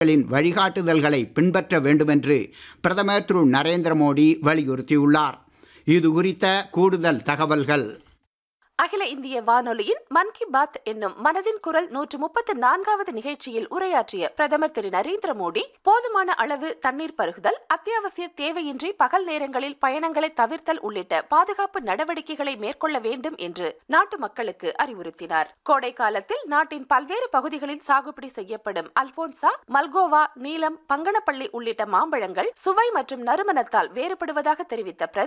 களின் வழிகாட்டுதல்களை பின்பற்ற வேண்டுமென்று பிரதமர் திரு நரேந்திர மோடி வலியுறுத்தியுள்ளார் இது குறித்த கூடுதல் தகவல்கள் அகில இந்திய வானொலியின் மன் கி பாத் என்னும் மனதின் குரல் நூற்று முப்பத்து நான்காவது நிகழ்ச்சியில் உரையாற்றிய பிரதமர் திரு நரேந்திர மோடி போதுமான அளவு தண்ணீர் பருகுதல் அத்தியாவசிய தேவையின்றி பகல் நேரங்களில் பயணங்களை தவிர்த்தல் உள்ளிட்ட பாதுகாப்பு நடவடிக்கைகளை மேற்கொள்ள வேண்டும் என்று நாட்டு மக்களுக்கு அறிவுறுத்தினார் கோடை காலத்தில் நாட்டின் பல்வேறு பகுதிகளில் சாகுபடி செய்யப்படும் அல்போன்சா மல்கோவா நீலம் பங்கனப்பள்ளி உள்ளிட்ட மாம்பழங்கள் சுவை மற்றும் நறுமணத்தால் வேறுபடுவதாக தெரிவித்த பிரதமர்